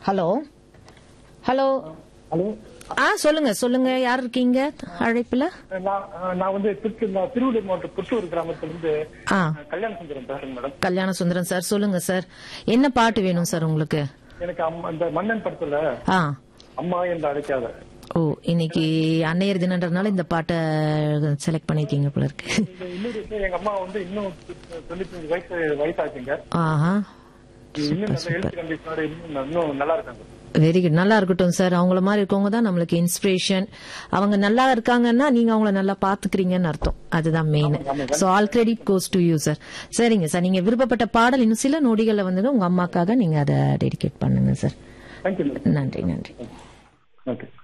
hello hello hello ஆ சொல்லுங்க சொல்லுங்க யார் இருக்கீங்க அழைப்புல நான் நான் வந்து திரு நான் திருவள்ளூர் மாவட்டம் புத்தூர் கிராமத்திலிருந்து ஆ கல்யாண சுந்தரம் பேசுறேன் மேடம் கல்யாண சுந்தரம் சார் சொல்லுங்க சார் என்ன பாட்டு வேணும் சார் உங்களுக்கு எனக்கு அம்மா இந்த மன்னன் படத்துல ஆ அம்மா என்று அழைக்காத ஓ இன்னைக்கு அன்னையர் தினன்றதுனால இந்த பாட்டை செலக்ட் பண்ணிருக்கீங்க போல இருக்கு இந்த இன்னொரு விஷயம் எங்க அம்மா வந்து இன்னும் தொண்ணூத்தி அஞ்சு வயசு வயசாச்சுங்க ஆஹா இன்னும் நல்ல ஹெல்த் கண்டிஷனோட இன்னும் இன்னும் நல்லா இருக்காங்க வெரி குட் நல்லா இருக்கட்டும் சார் அவங்கள மாதிரி இருக்கவங்க தான் நம்மளுக்கு இன்ஸ்பிரேஷன் அவங்க நல்லா இருக்காங்கன்னா நீங்க அவங்கள நல்லா பாத்துக்கிறீங்கன்னு அர்த்தம் அதுதான் main so all credit goes to you sir சரிங்க சார் நீங்க விருப்பப்பட்ட பாடல் இன்னும் சில நொடிகள்ல வந்து உங்க அம்மாக்காக நீங்க அதை டெடிகேட் பண்ணுங்க சார் தேங்க்யூ மேடம் நன்றி நன்றி ஓகே